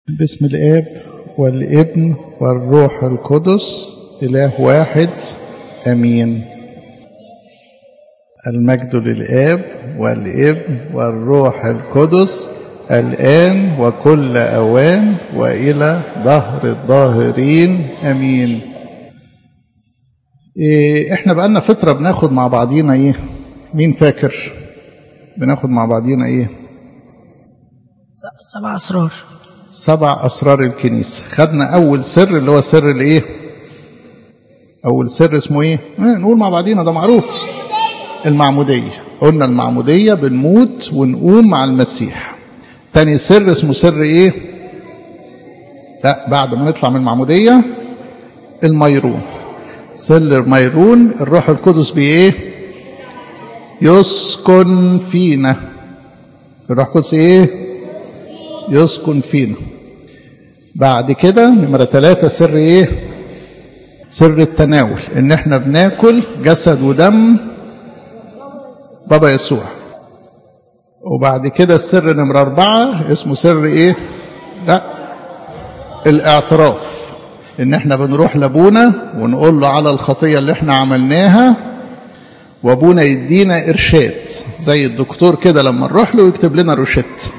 باسم الآب والابن والروح القدس إله واحد أمين المجد للآب والابن والروح القدس الآن وكل أوان وإلى ظهر الظاهرين أمين إيه احنا بقالنا فترة بناخد مع بعضينا ايه مين فاكر بناخد مع بعضينا ايه سبع أسرار سبع أسرار الكنيسة خدنا أول سر اللي هو سر الإيه أول سر اسمه إيه آه نقول مع بعضينا ده معروف المعمودية قلنا المعمودية بنموت ونقوم مع المسيح تاني سر اسمه سر إيه لا بعد ما نطلع من المعمودية الميرون سر الميرون الروح القدس بإيه يسكن فينا الروح القدس إيه يسكن فينا بعد كده نمرة ثلاثة سر ايه سر التناول ان احنا بناكل جسد ودم بابا يسوع وبعد كده السر نمرة أربعة اسمه سر ايه لا الاعتراف ان احنا بنروح لابونا ونقول له على الخطية اللي احنا عملناها وابونا يدينا ارشاد زي الدكتور كده لما نروح له يكتب لنا روشته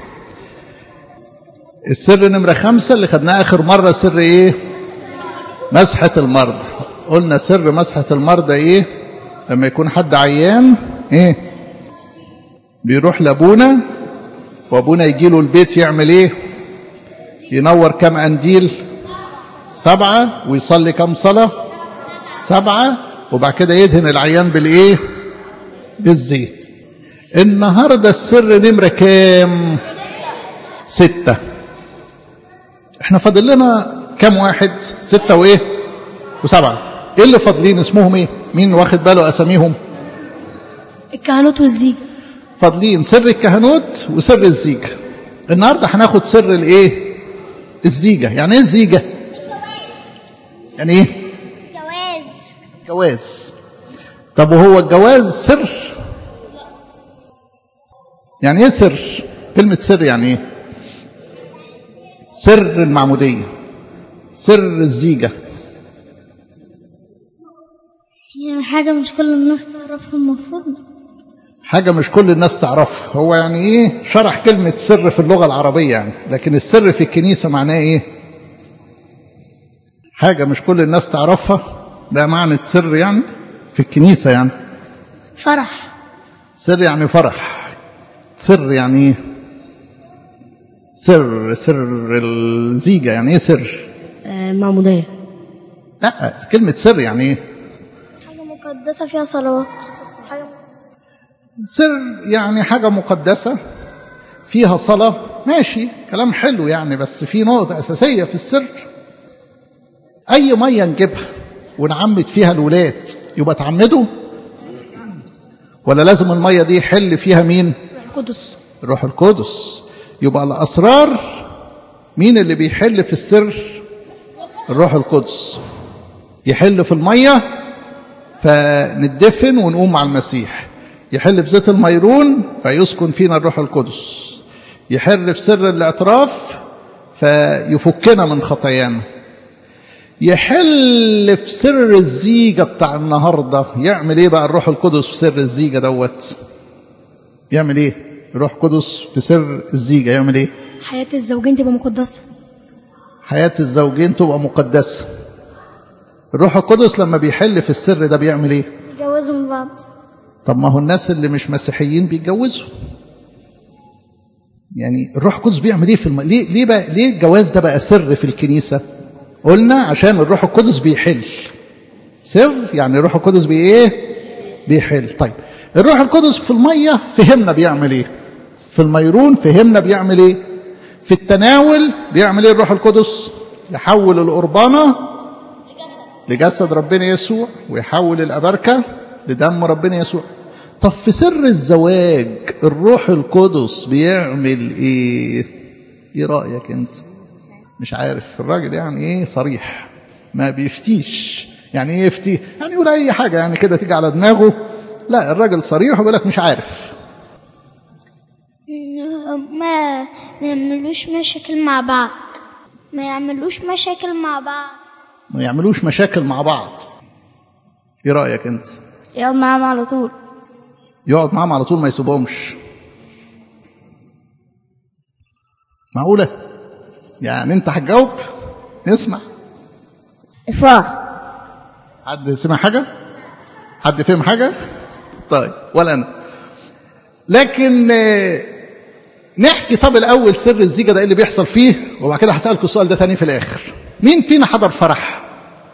السر نمرة خمسة اللي خدناه آخر مرة سر إيه مسحة المرضى قلنا سر مسحة المرضى إيه لما يكون حد عيان إيه بيروح لأبونا وأبونا يجي له البيت يعمل إيه ينور كم أنديل سبعة ويصلي كم صلاة سبعة وبعد كده يدهن العيان بالإيه بالزيت النهاردة السر نمرة كام ستة احنا فاضل لنا كام واحد ستة وايه وسبعة ايه اللي فاضلين اسمهم ايه مين واخد باله اساميهم الكهنوت والزيج فاضلين سر الكهنوت وسر الزيجة النهاردة هناخد سر الايه الزيجة يعني ايه الزيجة يعني ايه جواز جواز طب وهو الجواز سر يعني ايه سر كلمة سر يعني ايه سر المعمودية سر الزيجة يعني حاجة مش كل الناس تعرفها المفروض حاجة مش كل الناس تعرفها هو يعني ايه شرح كلمة سر في اللغة العربية يعني لكن السر في الكنيسة معناه ايه حاجة مش كل الناس تعرفها ده معنى سر يعني في الكنيسة يعني فرح سر يعني فرح سر يعني ايه سر سر الزيجة يعني ايه سر المعمودية لا كلمة سر يعني ايه حاجة مقدسة فيها صلوات حاجة سر يعني حاجة مقدسة فيها صلاة ماشي كلام حلو يعني بس في نقطة أساسية في السر أي مية نجيبها ونعمد فيها الولاد يبقى تعمدوا ولا لازم المية دي يحل فيها مين القدس الروح القدس يبقى الأسرار مين اللي بيحل في السر الروح القدس يحل في المية فندفن ونقوم مع المسيح يحل في زيت الميرون فيسكن فينا الروح القدس يحل في سر الاعتراف فيفكنا من خطايانا يحل في سر الزيجة بتاع النهاردة يعمل ايه بقى الروح القدس في سر الزيجة دوت يعمل ايه الروح القدس في سر الزيجة يعمل ايه حياة الزوجين تبقى مقدسة حياة الزوجين تبقى مقدسة الروح القدس لما بيحل في السر ده بيعمل ايه يتجوزوا من بعض طب ما هو الناس اللي مش مسيحيين بيتجوزوا يعني الروح القدس بيعمل ايه في الم... ليه ليه بقى ليه الجواز ده بقى سر في الكنيسه قلنا عشان الروح القدس بيحل سر يعني الروح القدس بي ايه بيحل طيب الروح القدس في الميه فهمنا بيعمل ايه في الميرون فهمنا بيعمل ايه في التناول بيعمل ايه الروح القدس يحول القربانه لجسد ربنا يسوع ويحول الأبركة لدم ربنا يسوع طب في سر الزواج الروح القدس بيعمل ايه ايه رأيك انت مش عارف الراجل يعني ايه صريح ما بيفتيش يعني ايه يفتي يعني يقول اي حاجة يعني كده تيجي على دماغه لا الراجل صريح ويقول لك مش عارف ما ما يعملوش مشاكل مع بعض ما يعملوش مشاكل مع بعض ما يعملوش مشاكل مع بعض ايه رايك انت يقعد معاهم على طول يقعد معاهم على طول ما يسيبهمش معقوله يعني انت هتجاوب اسمع إفراح حد سمع حاجه حد فهم حاجه طيب ولا انا لكن آه، نحكي طب الاول سر الزيجه ده ايه اللي بيحصل فيه وبعد كده هسالكم السؤال ده تاني في الاخر مين فينا حضر فرح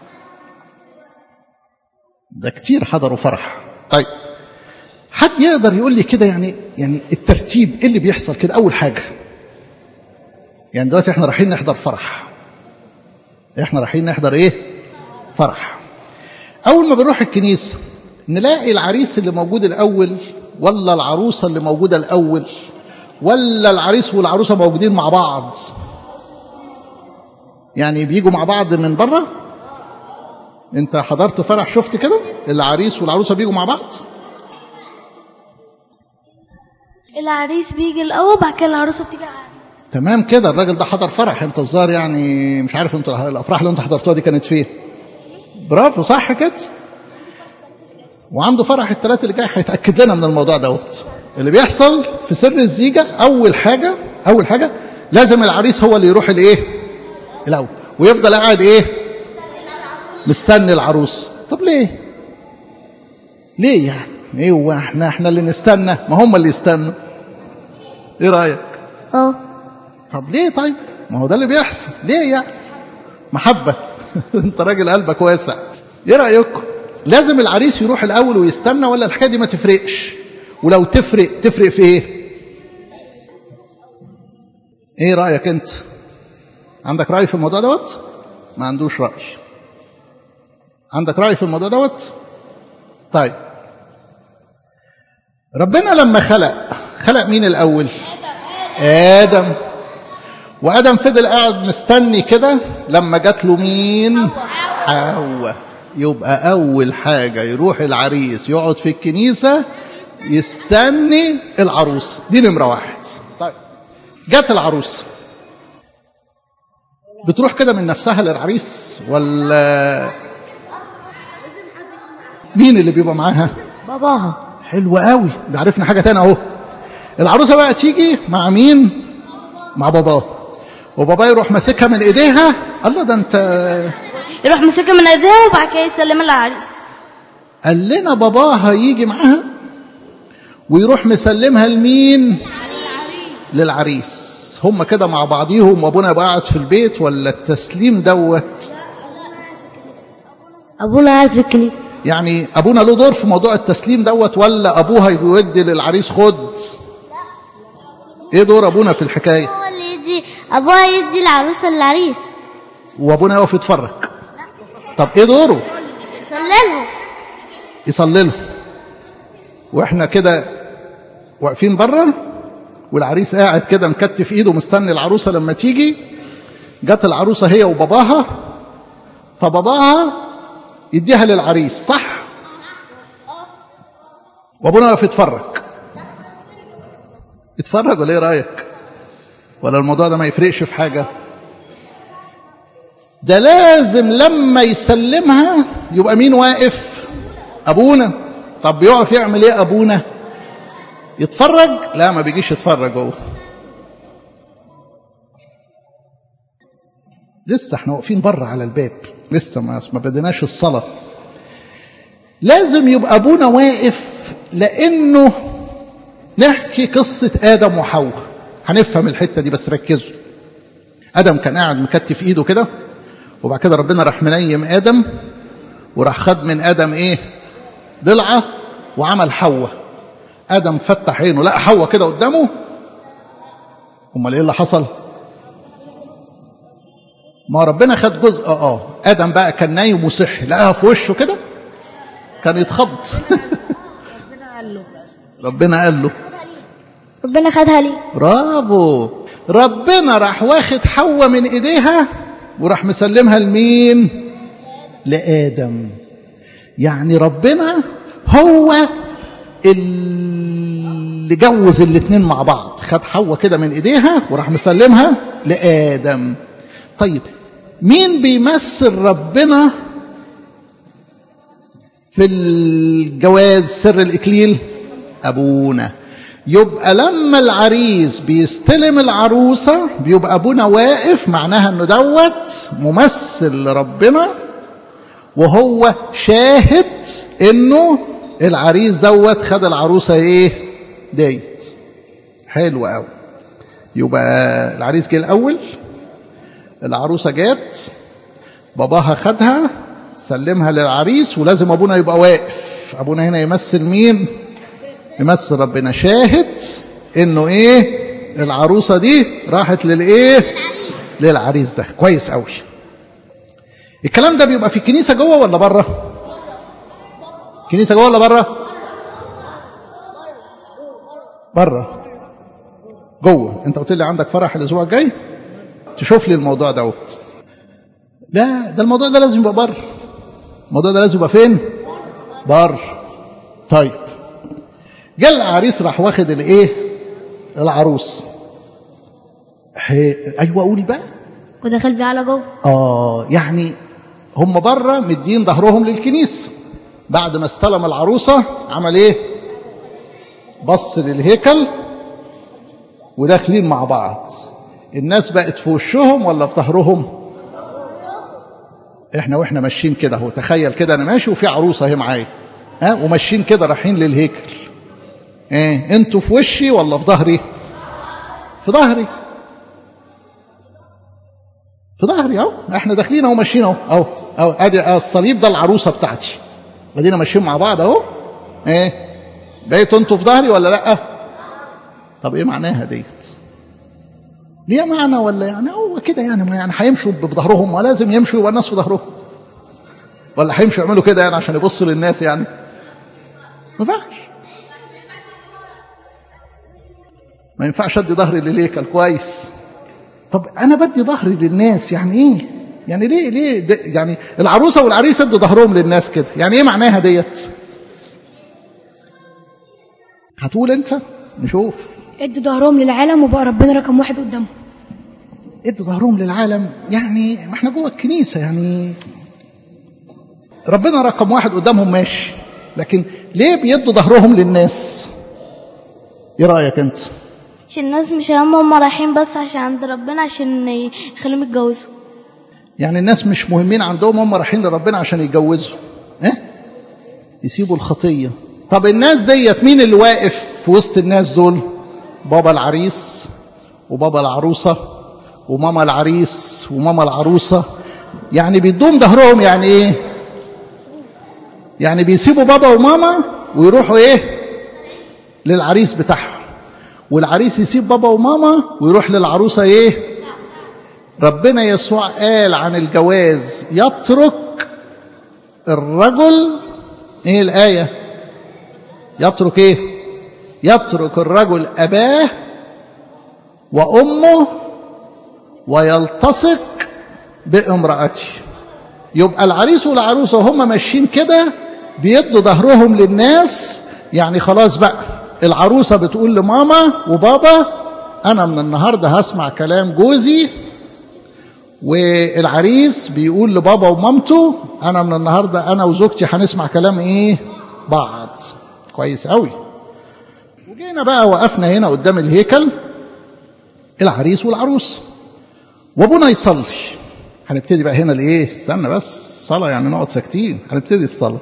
ده كتير حضروا فرح طيب حد يقدر يقول لي كده يعني يعني الترتيب ايه اللي بيحصل كده اول حاجه يعني دلوقتي احنا رايحين نحضر فرح احنا رايحين نحضر ايه فرح اول ما بنروح الكنيسه نلاقي العريس اللي موجود الاول ولا العروسه اللي موجوده الاول ولا العريس والعروسه موجودين مع بعض يعني بيجوا مع بعض من بره انت حضرت فرح شفت كده العريس والعروسه بيجوا مع بعض العريس بيجي الأول بعد كده العروسة بتيجي على تمام كده الراجل ده حضر فرح انت الظاهر يعني مش عارف انت الافراح اللي انت حضرتوها دي كانت فين برافو صح كده وعنده فرح الثلاثة اللي جاي هيتأكد لنا من الموضوع دوت اللي بيحصل في سر الزيجة أول حاجة أول حاجة لازم العريس هو اللي يروح الإيه؟ الأول ويفضل قاعد إيه؟ مستني العروس طب ليه؟ ليه يعني؟ إيه هو إحنا إحنا اللي نستنى ما هم اللي يستنوا إيه رأيك؟ اه طب ليه طيب؟ ما هو ده اللي بيحصل ليه يعني؟ محبة أنت راجل قلبك واسع إيه رأيكم؟ لازم العريس يروح الأول ويستنى ولا الحكاية دي ما تفرقش؟ ولو تفرق تفرق في إيه؟ إيه رأيك أنت؟ عندك رأي في الموضوع دوت؟ ما عندوش رأي. عندك رأي في الموضوع دوت؟ طيب. ربنا لما خلق خلق مين الأول؟ آدم. وآدم فضل قاعد مستني كده لما جات له مين؟ حواء. يبقى أول حاجة يروح العريس يقعد في الكنيسة يستني العروس دي نمرة واحد طيب جت العروس بتروح كده من نفسها للعريس ولا مين اللي بيبقى معاها باباها حلو قوي ده عرفنا حاجة تانية اهو العروسة بقى تيجي مع مين مع باباه وباباه يروح ماسكها من ايديها الله ده انت يروح مسكها من ايديها وبعد كده يسلمها للعريس قال لنا باباها يجي معاها ويروح مسلمها لمين للعريس هم كده مع بعضيهم وابونا يبقى قاعد في البيت ولا التسليم دوت ابونا قاعد في الكنيسه يعني ابونا له دور في موضوع التسليم دوت ولا ابوها يودي للعريس خد ايه دور ابونا في الحكايه هو اللي يدي ابوها يدي العروسه للعريس وابونا يقف يتفرج طب ايه دوره يسللها يصلي له واحنا كده واقفين بره والعريس قاعد كده مكتف ايده مستني العروسه لما تيجي جت العروسه هي وباباها فباباها يديها للعريس صح وابونا واقف يتفرج يتفرج ولا ايه رايك ولا الموضوع ده ما يفرقش في حاجه ده لازم لما يسلمها يبقى مين واقف ابونا طب بيقف يعمل ايه ابونا يتفرج لا ما بيجيش يتفرج هو لسه احنا واقفين بره على الباب لسه ما ما بديناش الصلاه لازم يبقى ابونا واقف لانه نحكي قصه ادم وحواء هنفهم الحته دي بس ركزوا ادم كان قاعد مكتف ايده كده وبعد كده ربنا راح منيم ادم وراح خد من ادم ايه ضلعه وعمل حواء ادم فتح عينه لقى حواء كده قدامه امال ايه اللي حصل ما ربنا خد جزء اه ادم بقى كان نايم وصحي لقاها في وشه كده كان يتخض ربنا قال له ربنا خدها لي برافو ربنا راح واخد حواء من ايديها وراح مسلمها لمين لادم يعني ربنا هو اللي جوز الاتنين مع بعض خد حواء كده من ايديها وراح مسلمها لادم طيب مين بيمثل ربنا في الجواز سر الإكليل أبونا يبقى لما العريس بيستلم العروسة بيبقى أبونا واقف معناها أنه دوت ممثل لربنا وهو شاهد أنه العريس دوت خد العروسة إيه ديت حلو قوي يبقى العريس جه الأول العروسة جت باباها خدها سلمها للعريس ولازم أبونا يبقى واقف أبونا هنا يمثل مين يمثل ربنا شاهد انه ايه العروسه دي راحت للايه للعريس ده كويس قوي الكلام ده بيبقى في الكنيسه جوه ولا بره كنيسه جوه ولا بره بره جوه انت قلت لي عندك فرح الاسبوع الجاي تشوف لي الموضوع دوت لا ده الموضوع ده لازم يبقى بره الموضوع ده لازم يبقى فين بره طيب جاء العريس راح واخد الايه العروس حي... ايوه قول بقى ودخل بيه على جوه اه يعني هم بره مدين ظهرهم للكنيسه بعد ما استلم العروسه عمل ايه بص للهيكل وداخلين مع بعض الناس بقت في وشهم ولا في ظهرهم احنا واحنا ماشيين كده هو تخيل كده انا ماشي وفي عروسه اهي معايا ها وماشيين كده رايحين للهيكل ايه انتوا في وشي ولا في ظهري في ظهري في ظهري اهو احنا داخلين اهو ماشيين اهو اهو اهو ادي الصليب ده العروسه بتاعتي ادينا ماشيين مع بعض اهو ايه بقيتوا انتوا في ظهري ولا لا طب ايه معناها ديت ليها معنى ولا يعني هو كده يعني يعني هيمشوا بظهرهم ولازم يمشوا يبقى الناس في ظهرهم ولا هيمشوا يعملوا كده يعني عشان يبصوا للناس يعني ما ينفعش ما ينفعش ادي ظهري للهيكل كويس طب انا بدي ظهري للناس يعني ايه يعني ليه ليه ده يعني العروسه والعريس ادوا ظهرهم للناس كده يعني ايه معناها ديت هتقول انت نشوف ادوا ظهرهم للعالم وبقى ربنا رقم واحد قدامهم ادوا ظهرهم للعالم يعني ما احنا جوه الكنيسه يعني ربنا رقم واحد قدامهم ماشي لكن ليه بيدوا ظهرهم للناس ايه رايك انت عشان الناس مش هم هم رايحين بس عشان عند ربنا عشان يخليهم يتجوزوا يعني الناس مش مهمين عندهم هم رايحين لربنا عشان يتجوزوا ايه يسيبوا الخطيه طب الناس ديت مين اللي واقف في وسط الناس دول بابا العريس وبابا العروسه وماما العريس وماما العروسه يعني بيدوم ظهرهم يعني ايه يعني بيسيبوا بابا وماما ويروحوا ايه للعريس بتاعهم والعريس يسيب بابا وماما ويروح للعروسة ايه ربنا يسوع قال عن الجواز يترك الرجل ايه الآية يترك ايه يترك الرجل أباه وأمه ويلتصق بامرأته يبقى العريس والعروسة هم ماشيين كده بيدوا ظهرهم للناس يعني خلاص بقى العروسة بتقول لماما وبابا أنا من النهاردة هسمع كلام جوزي والعريس بيقول لبابا ومامته أنا من النهاردة أنا وزوجتي هنسمع كلام إيه بعض كويس قوي وجينا بقى وقفنا هنا قدام الهيكل العريس والعروس وابونا يصلي هنبتدي بقى هنا الايه استنى بس صلاه يعني نقعد ساكتين هنبتدي الصلاه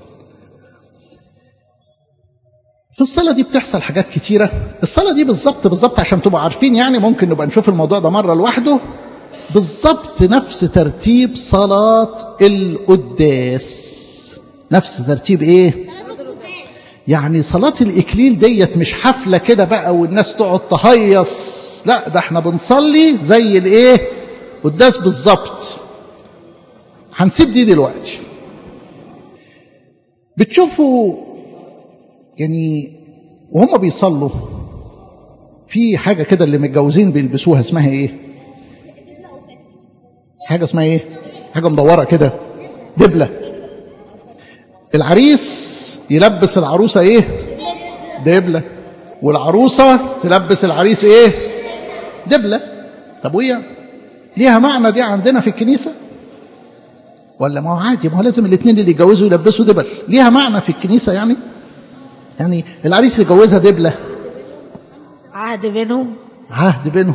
في الصلاة دي بتحصل حاجات كتيرة الصلاة دي بالظبط بالظبط عشان تبقوا عارفين يعني ممكن نبقى نشوف الموضوع ده مرة لوحده بالظبط نفس ترتيب صلاة القداس نفس ترتيب ايه يعني صلاة الإكليل ديت مش حفلة كده بقى والناس تقعد تهيص لا ده احنا بنصلي زي الايه قداس بالظبط هنسيب دي دلوقتي بتشوفوا يعني وهم بيصلوا في حاجة كده اللي متجوزين بيلبسوها اسمها ايه حاجة اسمها ايه حاجة مدورة كده دبلة العريس يلبس العروسة ايه دبلة والعروسة تلبس العريس ايه دبلة طب ويا ليها معنى دي عندنا في الكنيسة ولا ما هو عادي ما هو لازم الاثنين اللي يتجوزوا يلبسوا دبل ليها معنى في الكنيسة يعني يعني العريس يجوزها دبلة عهد بينهم عهد بينهم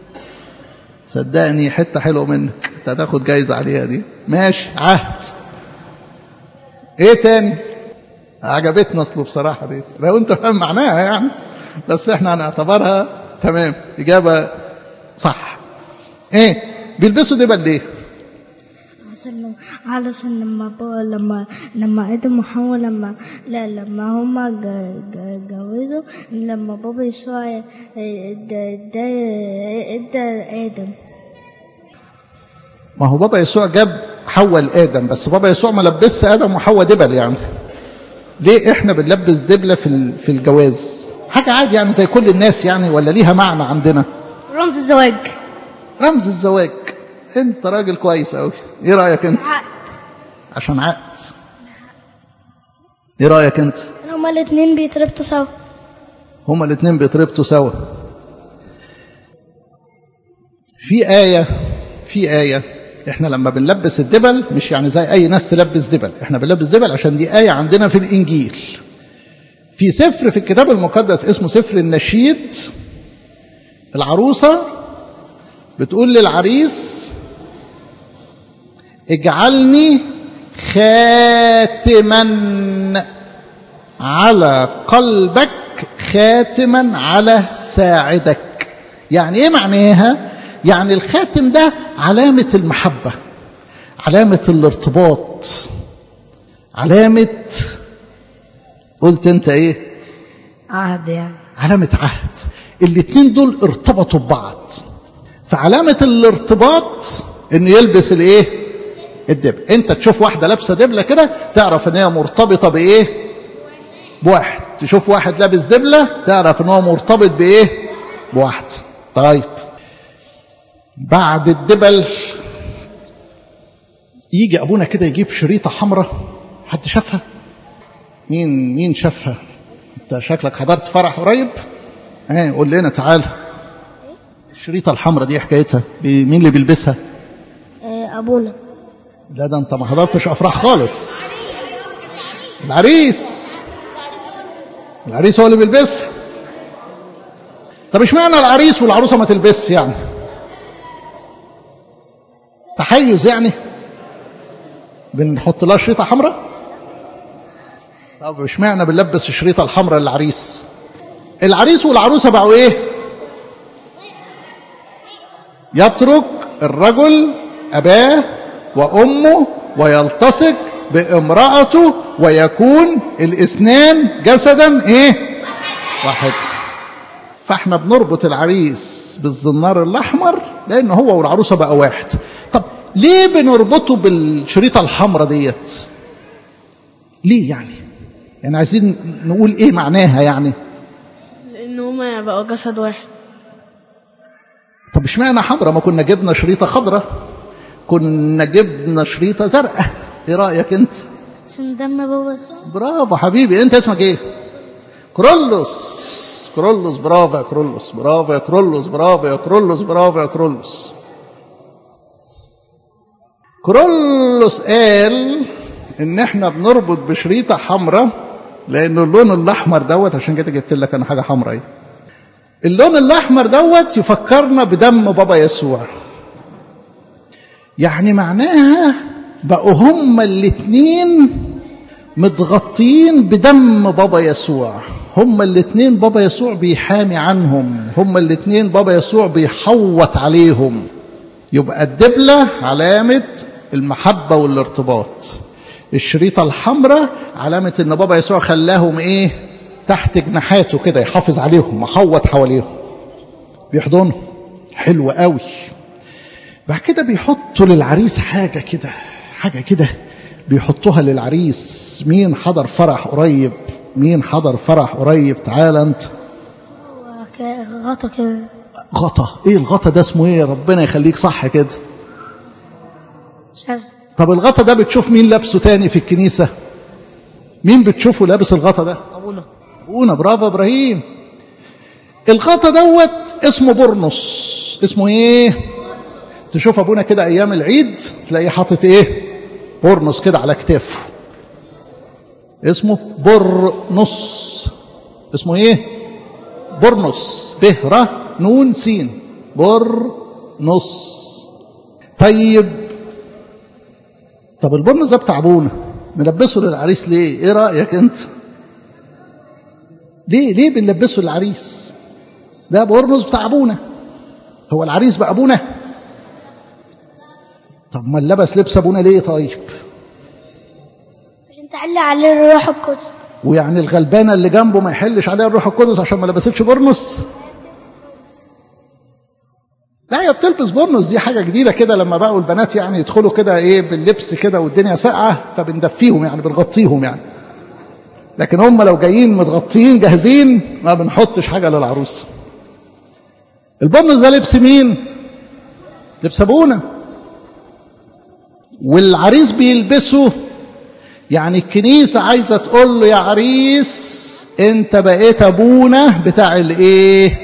صدقني حتة حلوة منك انت هتاخد جايزة عليها دي ماشي عهد ايه تاني عجبتنا اصله بصراحة دي لو انت فاهم معناها يعني بس احنا هنعتبرها تمام اجابة صح ايه بيلبسوا دبل ليه عشان علشان لما بابا لما لما ادم وحواء لما لا لما هما ج- ج- جوزوا لما بابا يسوع ادى ادى ادم ما هو بابا يسوع جاب حواء لآدم بس بابا يسوع ما لبسش آدم وحواء دبل يعني ليه احنا بنلبس دبلة في ال- في الجواز حاجة عادي يعني زي كل الناس يعني ولا ليها معنى عندنا رمز الزواج رمز الزواج انت راجل كويس قوي ايه رأيك انت عقد عشان عقد ايه رأيك انت هما الاتنين بيتربطوا سوا هما الاثنين بيتربطوا سوا في آية في آية احنا لما بنلبس الدبل مش يعني زي اي ناس تلبس دبل احنا بنلبس دبل عشان دي آية عندنا في الانجيل في سفر في الكتاب المقدس اسمه سفر النشيد العروسة بتقول للعريس اجعلني خاتما على قلبك خاتما على ساعدك يعني ايه معناها يعني الخاتم ده علامة المحبة علامة الارتباط علامة قلت انت ايه عهد يعني علامة عهد الاتنين دول ارتبطوا ببعض فعلامة الارتباط انه يلبس الايه الدبل انت تشوف واحدة لابسة دبلة كده تعرف ان هي مرتبطة بايه بواحد تشوف واحد لابس دبلة تعرف ان هو مرتبط بايه بواحد طيب بعد الدبل يجي ابونا كده يجيب شريطة حمراء حد شافها مين مين شافها انت شكلك حضرت فرح قريب ايه قول لنا تعال الشريطة الحمراء دي حكايتها مين اللي بيلبسها ابونا لا ده انت ما حضرتش افراح خالص العريس العريس هو اللي بيلبسها طب اشمعنى العريس والعروسه ما تلبسش يعني تحيز يعني بنحط لها شريطه حمراء طب اشمعنى بنلبس الشريطه الحمراء للعريس العريس والعروسه بقوا ايه يترك الرجل اباه وامه ويلتصق بامراته ويكون الاثنان جسدا ايه واحد فاحنا بنربط العريس بالزنار الاحمر لان هو والعروسه بقى واحد طب ليه بنربطه بالشريطه الحمراء ديت ليه يعني يعني عايزين نقول ايه معناها يعني لان هما بقوا جسد واحد طب اشمعنى حمراء ما كنا جبنا شريطه خضراء كنا جبنا شريطه زرقاء ايه رايك انت عشان دم بابا يسوع برافو حبيبي انت اسمك ايه كرولوس كرولوس برافو يا كرولوس برافو يا كرولوس برافو يا كرولوس برافو يا كرولوس كرولوس قال ان احنا بنربط بشريطه حمراء لانه اللون الاحمر دوت عشان كده جبت لك انا حاجه حمراء ايه اللون الاحمر دوت يفكرنا بدم بابا يسوع يعني معناها بقوا هما الاتنين متغطيين بدم بابا يسوع هما الاتنين بابا يسوع بيحامي عنهم هما الاتنين بابا يسوع بيحوط عليهم يبقى الدبلة علامة المحبة والارتباط الشريطة الحمراء علامة ان بابا يسوع خلاهم ايه تحت جناحاته كده يحافظ عليهم محوط حواليهم بيحضنهم حلو قوي بعد كده بيحطوا للعريس حاجة كده حاجة كده بيحطوها للعريس مين حضر فرح قريب مين حضر فرح قريب تعال انت غطا كده غطا ايه الغطا ده اسمه ايه ربنا يخليك صح كده مش عارف طب الغطا ده بتشوف مين لابسه تاني في الكنيسة مين بتشوفه لابس الغطا ده ابونا ابونا برافو ابراهيم الغطا دوت اسمه برنس اسمه ايه تشوف ابونا كده ايام العيد تلاقيه حاطط ايه برنس كده على كتافه اسمه برنس اسمه ايه برنس ب ر نون سين برنس طيب طب البرنس ده بتاع ابونا نلبسه للعريس ليه ايه رايك انت ليه ليه بنلبسه للعريس ده برنس بتاع ابونا هو العريس بقى ابونا طب ما لبس لبس ابونا ليه طيب عشان تعلي عليه الروح القدس ويعني الغلبانه اللي جنبه ما يحلش عليها الروح القدس عشان ما لبستش برنس لا هي بتلبس برنس دي حاجه جديده كده لما بقوا البنات يعني يدخلوا كده ايه باللبس كده والدنيا ساقعه فبندفيهم يعني بنغطيهم يعني لكن هم لو جايين متغطيين جاهزين ما بنحطش حاجه للعروس البرنس ده لبس مين لبس ابونا والعريس بيلبسه يعني الكنيسة عايزة تقول له يا عريس انت بقيت ابونا بتاع الايه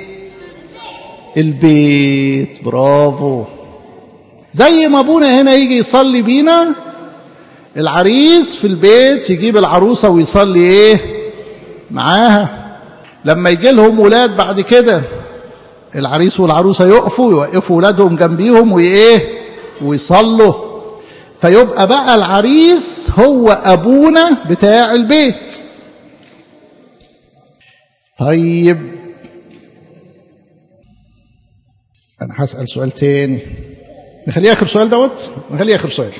البيت برافو زي ما ابونا هنا يجي يصلي بينا العريس في البيت يجيب العروسة ويصلي ايه معاها لما يجي لهم ولاد بعد كده العريس والعروسة يقفوا يوقفوا ولادهم جنبيهم وايه ويصلوا فيبقى بقى العريس هو ابونا بتاع البيت طيب انا هسال سؤال تاني نخليه اخر سؤال دوت نخليه اخر سؤال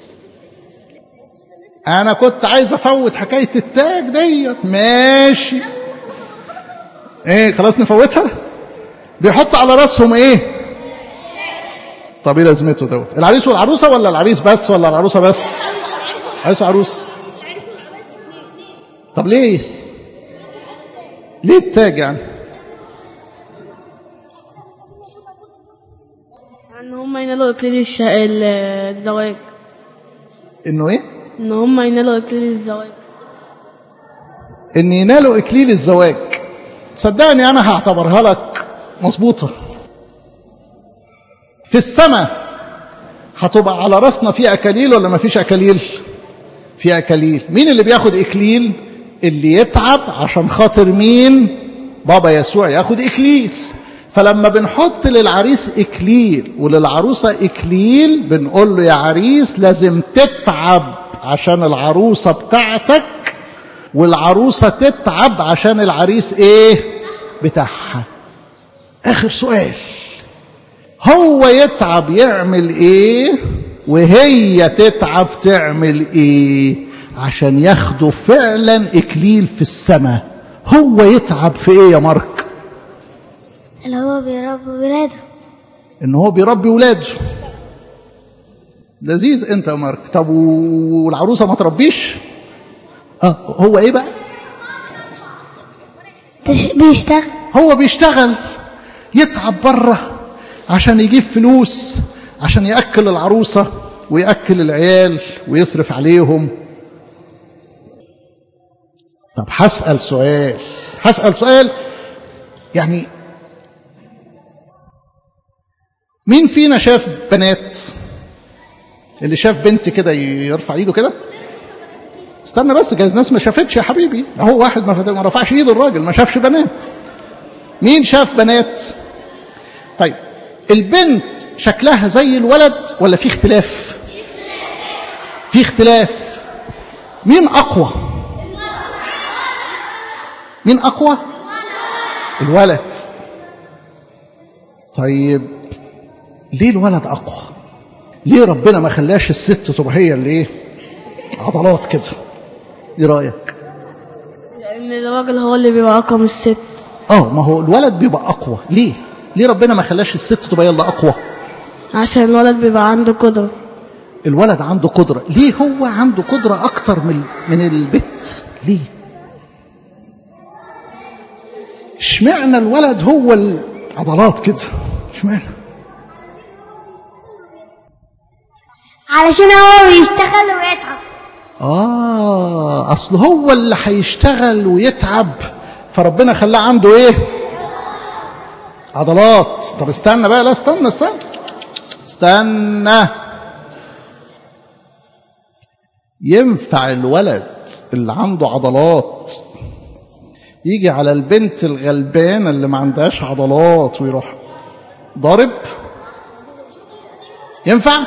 انا كنت عايز افوت حكايه التاج ديت ماشي ايه خلاص نفوتها بيحط على راسهم ايه طب ايه لازمته دوت العريس والعروسه ولا العريس بس ولا العروسه بس عريس وعروس طب ليه ليه التاج يعني ان هم ينالوا اكليل الش... ال- الزواج انه ايه ان هم ينالوا اكليل الزواج ان ينالوا اكليل الزواج صدقني انا هعتبرها لك مظبوطه في السماء هتبقى على راسنا في اكاليل ولا ما فيش اكاليل في اكاليل مين اللي بياخد اكليل اللي يتعب عشان خاطر مين بابا يسوع ياخد اكليل فلما بنحط للعريس اكليل وللعروسه اكليل بنقول له يا عريس لازم تتعب عشان العروسه بتاعتك والعروسه تتعب عشان العريس ايه بتاعها اخر سؤال هو يتعب يعمل ايه وهي تتعب تعمل ايه عشان ياخدوا فعلا اكليل في السماء هو يتعب في ايه يا مارك اللي هو بيربي ولاده ان هو بيربي ولاده لذيذ انت يا مارك طب والعروسه ما تربيش اه هو ايه بقى تش- بيشتغل هو بيشتغل يتعب بره عشان يجيب فلوس عشان ياكل العروسه وياكل العيال ويصرف عليهم طب هسال سؤال هسال سؤال يعني مين فينا شاف بنات اللي شاف بنت كده يرفع ايده كده استنى بس جايز ناس ما شافتش يا حبيبي هو واحد ما فت- ما رفعش ايده الراجل ما شافش بنات مين شاف بنات طيب البنت شكلها زي الولد ولا في اختلاف في اختلاف مين اقوى مين اقوى الولد طيب ليه الولد اقوى ليه ربنا ما خلاش الست تبقى هي اللي ايه عضلات كده ايه رايك لان الراجل هو اللي بيبقى اقوى من الست اه ما هو الولد بيبقى اقوى ليه ليه ربنا ما خلاش الست تبقى يلا اقوى عشان الولد بيبقى عنده قدرة الولد عنده قدرة ليه هو عنده قدرة أكتر من من البت ليه اشمعنى الولد هو العضلات كده اشمعنى علشان هو بيشتغل ويتعب آه أصل هو اللي هيشتغل ويتعب فربنا خلاه عنده إيه عضلات طب استنى بقى لا استنى استنى استنى ينفع الولد اللي عنده عضلات يجي على البنت الغلبانة اللي ما عندهاش عضلات ويروح ضارب ينفع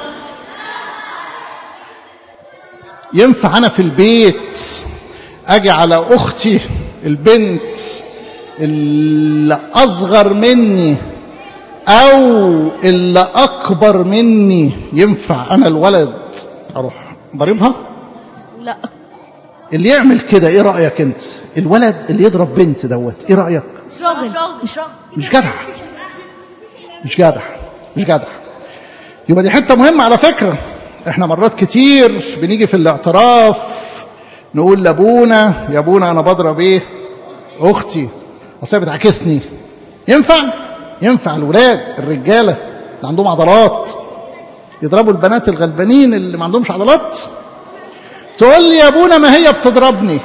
ينفع أنا في البيت أجي على أختي البنت اللي أصغر مني أو اللي أكبر مني ينفع أنا الولد أروح ضربها لا اللي يعمل كده إيه رأيك أنت الولد اللي يضرب بنت دوت إيه رأيك مش راجل مش راجل مش جدع مش جدع مش جدع يبقى دي حته مهمه على فكره احنا مرات كتير بنيجي في الاعتراف نقول لابونا يا ابونا انا بضرب ايه اختي اصل هي بتعاكسني ينفع ينفع الولاد الرجاله اللي عندهم عضلات يضربوا البنات الغلبانين اللي ما عندهمش عضلات تقول لي يا ابونا ما هي بتضربني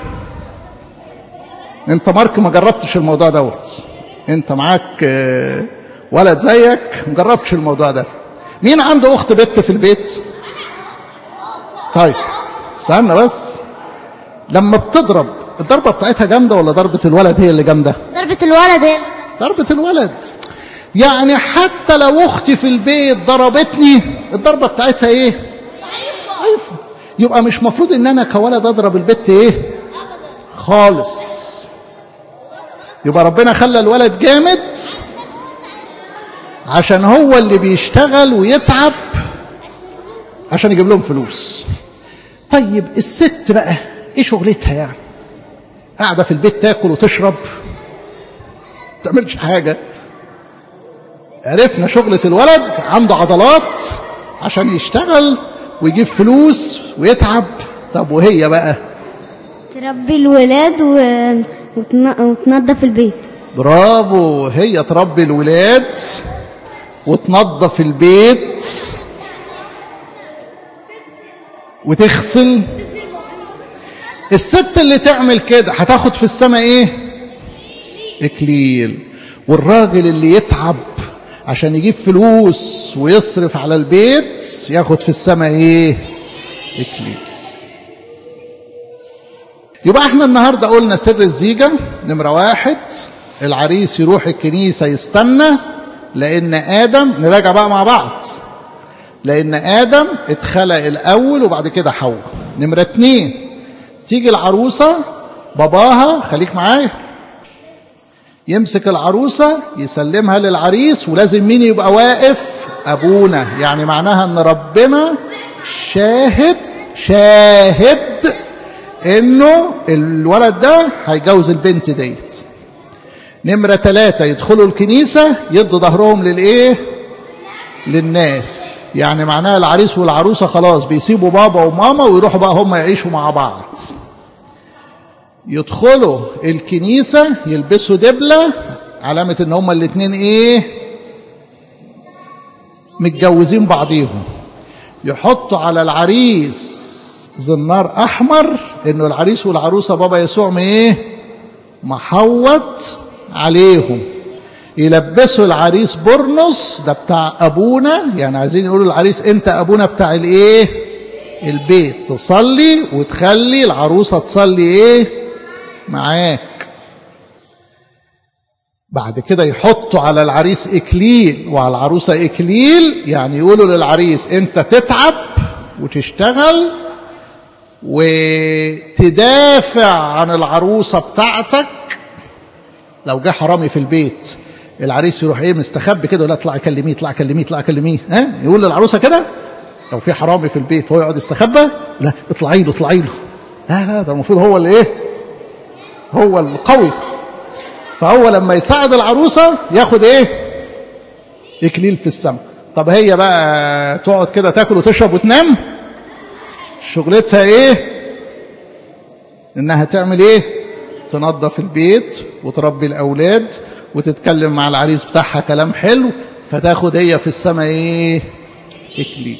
انت مارك ما جربتش الموضوع دوت انت معاك آه، ولد زيك ما جربتش الموضوع ده مين عنده اخت بنت في البيت طيب استنى بس لما بتضرب الضربه بتاعتها جامده ولا ضربه الولد هي اللي جامده ضربة الولد هي ضربه الولد يعني حتى لو اختي في البيت ضربتني الضربه بتاعتها ايه ضعيفه يبقى مش مفروض ان انا كولد اضرب البت ايه خالص يبقى ربنا خلى الولد جامد عشان هو اللي بيشتغل ويتعب عشان يجيب لهم فلوس طيب الست بقى ايه شغلتها يعني قاعده في البيت تاكل وتشرب ما تعملش حاجه عرفنا شغلة الولد عنده عضلات عشان يشتغل ويجيب فلوس ويتعب طب وهي بقى تربي الولاد و... وتن... وتنظف البيت برافو هي تربي الولاد وتنظف البيت وتغسل الست اللي تعمل كده هتاخد في السماء ايه اكليل والراجل اللي يتعب عشان يجيب فلوس ويصرف على البيت ياخد في السماء ايه اكليل يبقى احنا النهارده قلنا سر الزيجه نمره واحد العريس يروح الكنيسه يستنى لان ادم نراجع بقى مع بعض لان ادم اتخلق الاول وبعد كده حواء نمره اتنين تيجي العروسه باباها خليك معايا يمسك العروسة يسلمها للعريس ولازم مين يبقى واقف أبونا يعني معناها أن ربنا شاهد شاهد انه الولد ده هيجوز البنت ديت نمرة ثلاثة يدخلوا الكنيسة يدوا ظهرهم للايه للناس يعني معناها العريس والعروسة خلاص بيسيبوا بابا وماما ويروحوا بقى هم يعيشوا مع بعض يدخلوا الكنيسة يلبسوا دبلة علامة ان هما الاتنين ايه متجوزين بعضيهم يحطوا على العريس زنار احمر انه العريس والعروسة بابا يسوع ما ايه محوط عليهم يلبسوا العريس برنس ده بتاع ابونا يعني عايزين يقولوا العريس انت ابونا بتاع الايه البيت تصلي وتخلي العروسة تصلي ايه معاك بعد كده يحطوا على العريس اكليل وعلى العروسة اكليل يعني يقولوا للعريس انت تتعب وتشتغل وتدافع عن العروسة بتاعتك لو جه حرامي في البيت العريس يروح ايه مستخبي كده ولا اطلع كلميه اطلع كلميه اطلع كلميه ها يقول للعروسه كده لو في حرامي في البيت هو يقعد يستخبى لا اطلعي له اطلعي له لا لا ده المفروض هو اللي ايه هو القوي فهو لما يساعد العروسه ياخد ايه اكليل في السماء طب هي بقى تقعد كده تاكل وتشرب وتنام شغلتها ايه انها تعمل ايه تنظف البيت وتربي الاولاد وتتكلم مع العريس بتاعها كلام حلو فتاخد هي في السماء ايه اكليل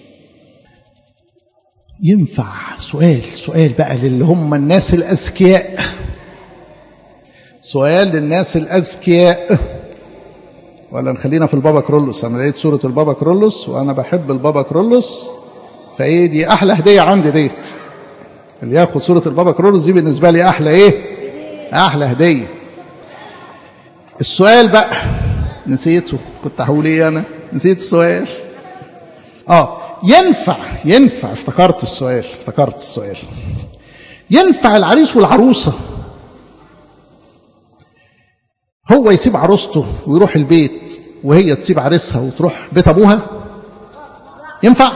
ينفع سؤال سؤال بقى للي هم الناس الاذكياء سؤال للناس الاذكياء ولا نخلينا في البابا كرولوس انا لقيت صوره البابا كرولوس وانا بحب البابا كرولوس فايه دي احلى هديه عندي ديت اللي ياخد صوره البابا كرولوس دي بالنسبه لي احلى ايه احلى هديه السؤال بقى نسيته كنت هقول ايه انا نسيت السؤال اه ينفع ينفع افتكرت السؤال افتكرت السؤال ينفع العريس والعروسه هو يسيب عروسته ويروح البيت وهي تسيب عريسها وتروح بيت ابوها ينفع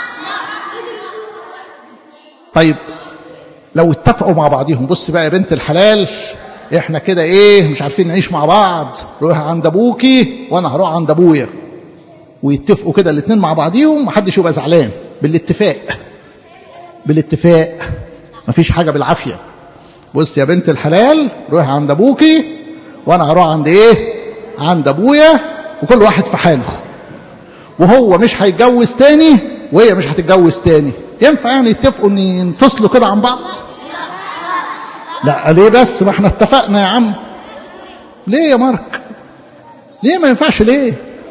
طيب لو اتفقوا مع بعضهم بص بقى يا بنت الحلال احنا كده ايه مش عارفين نعيش مع بعض روح عند ابوكي وانا هروح عند ابويا ويتفقوا كده الاثنين مع بعضيهم محدش يبقى زعلان بالاتفاق بالاتفاق مفيش حاجه بالعافيه بص يا بنت الحلال روح عند ابوكي وانا هروح عند ايه عند ابويا وكل واحد في حاله وهو مش هيتجوز تاني وهي مش هتتجوز تاني ينفع يعني يتفقوا ان ينفصلوا كده عن بعض لا ليه بس ما احنا اتفقنا يا عم ليه يا مارك ليه ما ينفعش ليه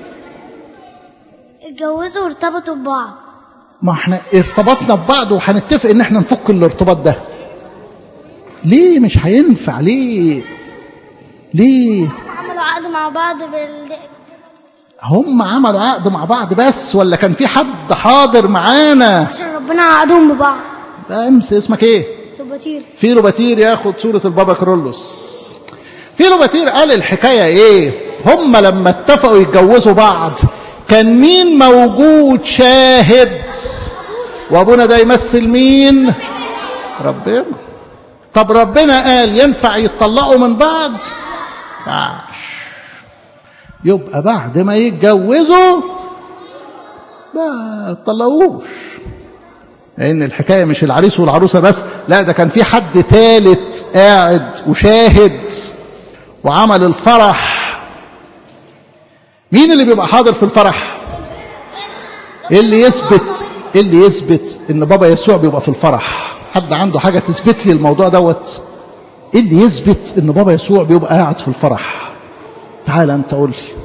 اتجوزوا وارتبطوا ببعض ما احنا ارتبطنا ببعض وهنتفق ان احنا نفك الارتباط ده ليه مش هينفع ليه ليه عملوا عقد مع بعض بال هم عملوا عقد مع بعض بس ولا كان في حد حاضر معانا عشان ربنا عقدهم ببعض امس اسمك ايه لوباتير فيلو باتير ياخد صورة البابا كرولوس فيلو باتير قال الحكاية ايه هم لما اتفقوا يتجوزوا بعض كان مين موجود شاهد وابونا ده يمثل مين ربنا طب ربنا قال ينفع يتطلقوا من بعض ينفعش يبقى بعد ما يتجوزوا ما يتطلقوش لان الحكايه مش العريس والعروسه بس لا ده كان في حد ثالث قاعد وشاهد وعمل الفرح مين اللي بيبقى حاضر في الفرح اللي يثبت اللي يثبت ان بابا يسوع بيبقى في الفرح حد عنده حاجه تثبت لي الموضوع دوت اللي يثبت ان بابا يسوع بيبقى قاعد في الفرح تعال انت قول لي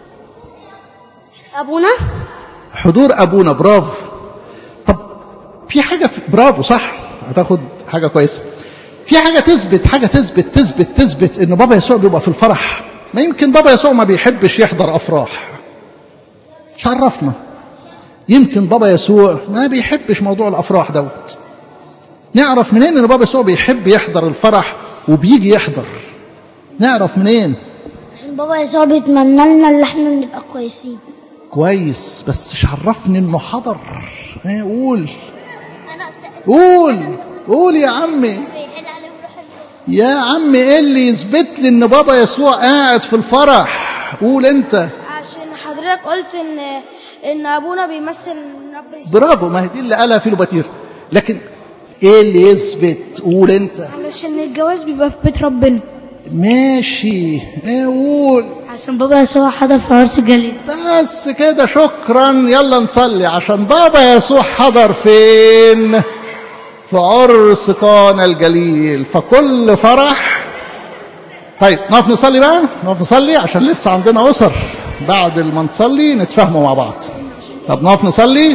ابونا حضور ابونا برافو طب في حاجه في برافو صح هتاخد حاجه كويسه في حاجه تثبت حاجه تثبت تثبت تثبت ان بابا يسوع بيبقى في الفرح ما يمكن بابا يسوع ما بيحبش يحضر افراح مش عرفنا يمكن بابا يسوع ما بيحبش موضوع الافراح دوت نعرف منين ان بابا يسوع بيحب يحضر الفرح وبيجي يحضر نعرف منين عشان بابا يسوع بيتمنى لنا ان احنا نبقى كويسين كويس بس مش عرفني انه حضر ايه قول انا استقبل قول قول يا عمي بيحل عليهم روح يا عم ايه اللي يثبت لي ان بابا يسوع قاعد في الفرح قول انت عشان حضرتك قلت ان ان ابونا بيمثل رب يسوع برافو ما هي دي اللي قالها في لوباتير لكن ايه اللي يثبت قول انت علشان الجواز بيبقى في بيت ربنا ماشي ايه قول عشان بابا يسوع حضر في عرس الجليل بس كده شكرا يلا نصلي عشان بابا يسوع حضر فين في عرس قانا الجليل فكل فرح طيب نقف نصلي بقى نقف نصلي عشان لسه عندنا أسر بعد ما نصلي نتفاهموا مع بعض طب نقف نصلي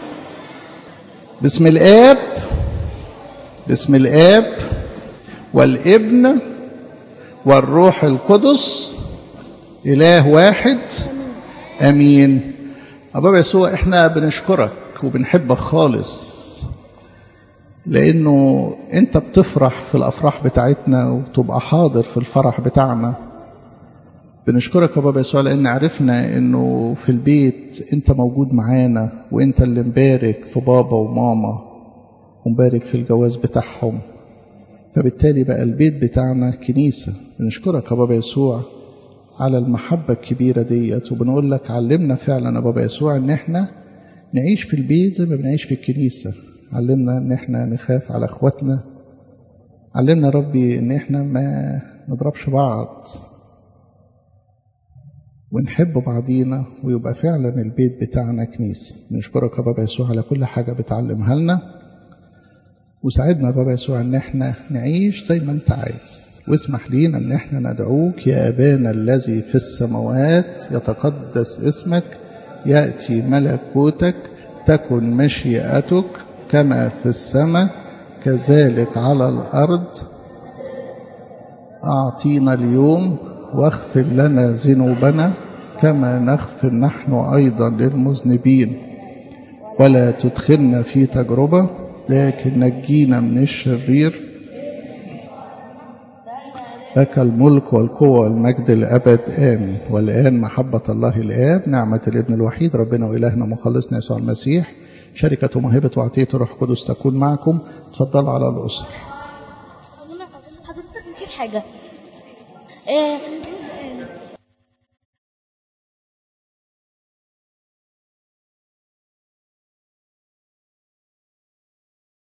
بسم الآب بسم الآب والابن والروح القدس إله واحد امين بابا يسوع احنا بنشكرك وبنحبك خالص لانه انت بتفرح في الافراح بتاعتنا وتبقى حاضر في الفرح بتاعنا بنشكرك يا بابا يسوع لان عرفنا انه في البيت انت موجود معانا وانت اللي مبارك في بابا وماما ومبارك في الجواز بتاعهم فبالتالي بقى البيت بتاعنا كنيسة بنشكرك يا بابا يسوع على المحبة الكبيرة ديت وبنقول لك علمنا فعلا يا بابا يسوع ان احنا نعيش في البيت زي ما بنعيش في الكنيسة علمنا ان احنا نخاف على اخواتنا علمنا ربي ان احنا ما نضربش بعض ونحب بعضينا ويبقى فعلا البيت بتاعنا كنيسة نشكرك يا بابا يسوع على كل حاجة بتعلمها لنا وساعدنا يا بابا يسوع ان احنا نعيش زي ما انت عايز واسمح لينا ان احنا ندعوك يا ابانا الذي في السماوات يتقدس اسمك ياتي ملكوتك تكن مشيئتك كما في السماء كذلك على الارض اعطينا اليوم واغفر لنا ذنوبنا كما نغفر نحن ايضا للمذنبين ولا تدخلنا في تجربه لكن نجينا من الشرير لك الملك والقوة والمجد الأبد آمين والآن محبة الله الآب نعمة الابن الوحيد ربنا وإلهنا مخلصنا يسوع المسيح شركة وموهبة وعطية الروح القدس تكون معكم تفضلوا على الأسر حضرتك نسيت حاجة إيه